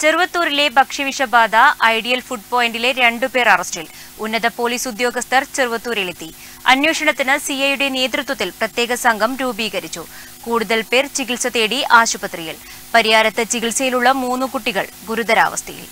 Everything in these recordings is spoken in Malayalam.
ചെറുവത്തൂരിലെ ഭക്ഷ്യവിഷബാധ ഐഡിയൽ ഫുഡ് പോയിന്റിലെ രണ്ടുപേർ അറസ്റ്റിൽ ഉന്നത പോലീസ് ഉദ്യോഗസ്ഥർ ചെറുവത്തൂരിലെത്തി അന്വേഷണത്തിന് സിഐയുടെ നേതൃത്വത്തിൽ പ്രത്യേക സംഘം രൂപീകരിച്ചു കൂടുതൽ പേർ ചികിത്സ തേടി ആശുപത്രിയിൽ പരിയാരത്ത് ചികിത്സയിലുള്ള മൂന്ന് കുട്ടികൾ ഗുരുതരാവസ്ഥയിൽ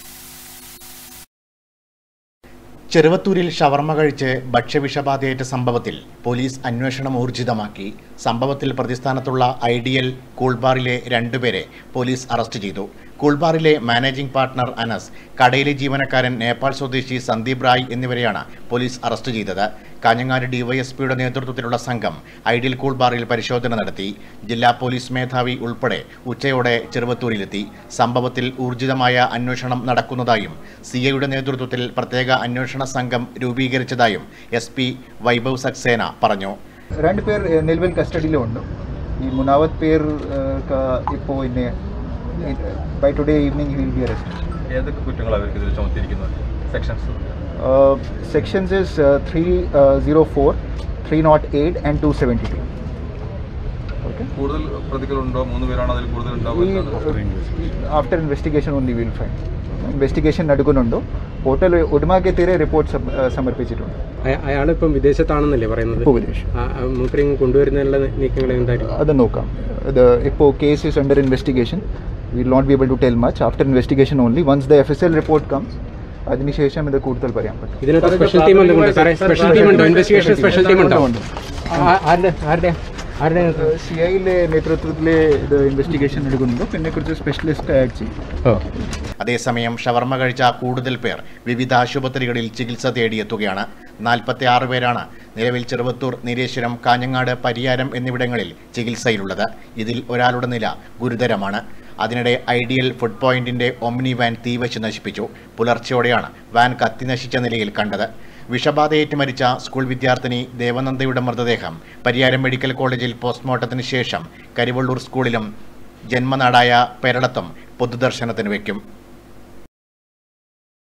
ചെറുവത്തൂരിൽ ഷവർമ കഴിച്ച് ഭക്ഷ്യവിഷബാധയേറ്റ സംഭവത്തിൽ പോലീസ് അന്വേഷണം ഊർജിതമാക്കി സംഭവത്തിൽ പ്രതിസ്ഥാനത്തുള്ള ഐഡിയൽ കൂൾബാറിലെ രണ്ടുപേരെ പോലീസ് അറസ്റ്റ് ചെയ്തു കൂൾബാറിലെ മാനേജിംഗ് പാർട്ണർ അനസ് കടയിലെ ജീവനക്കാരൻ നേപ്പാൾ സ്വദേശി സന്ദീപ് റായ് എന്നിവരെയാണ് പോലീസ് അറസ്റ്റ് ചെയ്തത് കാഞ്ഞങ്ങാട് ഡിവൈഎസ്പിയുടെ നേതൃത്വത്തിലുള്ള സംഘം ഐഡിയൽ കൂൾബാറിൽ പരിശോധന നടത്തി ജില്ലാ പോലീസ് മേധാവി ഉൾപ്പെടെ ഉച്ചയോടെ ചെറുവത്തൂരിലെത്തി സംഭവത്തിൽ ഊർജിതമായ അന്വേഷണം നടക്കുന്നതായും സിഐയുടെ നേതൃത്വത്തിൽ പ്രത്യേക അന്വേഷണ സംഘം രൂപീകരിച്ചതായും എസ് പി വൈഭവ് സക്സേന പറഞ്ഞു രണ്ട് പേർ ഏഹ്, നിലവിൽ കസ്റ്റഡിയിലുണ്ട് ഈ മൂന്നാമത് പേർ ഏഹ്, ക- ഇപ്പോൾ ഇന്നെ by today evening will be arrest ഏതൊക്കെ കുറ്റങ്ങളാണ് അവർക്കെതിരെ ചുമത്തിയിരിക്കുന്നത് sections sections is three zero four three not eight and two seventy two okay കൂടുതൽ പ്രതികളുണ്ടോ മൂന്ന് പേരാണോ അതിൽ കൂടുതൽ ഈ after investigation only will fine investigation നടക്കുന്നുണ്ട് പോർട്ടൽ ഒടുമാക്കെതിരെ റിപ്പോർട്ട് സമർപ്പിച്ചിട്ടുണ്ട് അയാളിപ്പം വിദേശത്താണെന്നല്ലേ പറയുന്നത് ഇപ്പോൾ വിദേശം മൂപ്പരെ കൊണ്ടുവരുന്നതിനുള്ള നീക്കങ്ങൾ എന്തായിരിക്കും അത് നോക്കാം ഇത് ഇപ്പോൾ case is under investigation will not be able to tell much after investigation only once the F S L report comes അതിനുശേഷം ഇത് കൂടുതൽ പറയാൻ പറ്റും ഇതിനകത്ത് സ്പെഷ്യൽ ടീം എന്തുകൊണ്ട് സാറേ സ്പെഷ്യൽ ടീം ഉണ്ടോ ഇൻവെസ്റ്റിഗേഷൻ സ്പെഷ്യൽ ടീം ഉണ്ടോ ആ- ആരുടെ ആരുടെ ആരുടെ നേതൃത്വം? സി ഐയിലെ നേതൃത്വത്തിലെ ഇത് ഇൻവെസ്റ്റിഗേഷൻ എടുക്കുന്നുണ്ട് പിന്നെ കുറച്ച് സ്പെഷ്യലിസ്റ്റ് ആഡ് ചെയ്യും അതേസമയം ഷവർമ കഴിച്ച കൂടുതൽ പേർ വിവിധ ആശുപത്രികളിൽ ചികിത്സ തേടിയെത്തുകയാണ് നാൽപ്പത്തി ആറ് പേരാണ് നിലവിൽ ചെറുവത്തൂർ നീലേശ്വരം കാഞ്ഞങ്ങാട് പരിയാരം എന്നിവിടങ്ങളിൽ ചികിത്സയിലുള്ളത് ഇതിൽ ഒരാളുടെ നില ഗുരുതരമാണ് അതിനിടെ ഐഡിയൽ ഫുഡ് പോയിന്റിന്റെ ഒമ്നി വാൻ തീവച്ച് നശിപ്പിച്ചു പുലർച്ചെയോടെയാണ് വാൻ കത്തി നശിച്ച നിലയിൽ കണ്ടത് വിഷബാധയേറ്റ് മരിച്ച സ്കൂൾ വിദ്യാർത്ഥിനി ദേവനന്ദയുടെ മൃതദേഹം പരിയാരം മെഡിക്കൽ കോളേജിൽ പോസ്റ്റ്മോർട്ടത്തിന് ശേഷം കരിവള്ളൂർ സ്കൂളിലും ജന്മനാടായ പെരളത്തും പൊതുദർശനത്തിന് വയ്ക്കും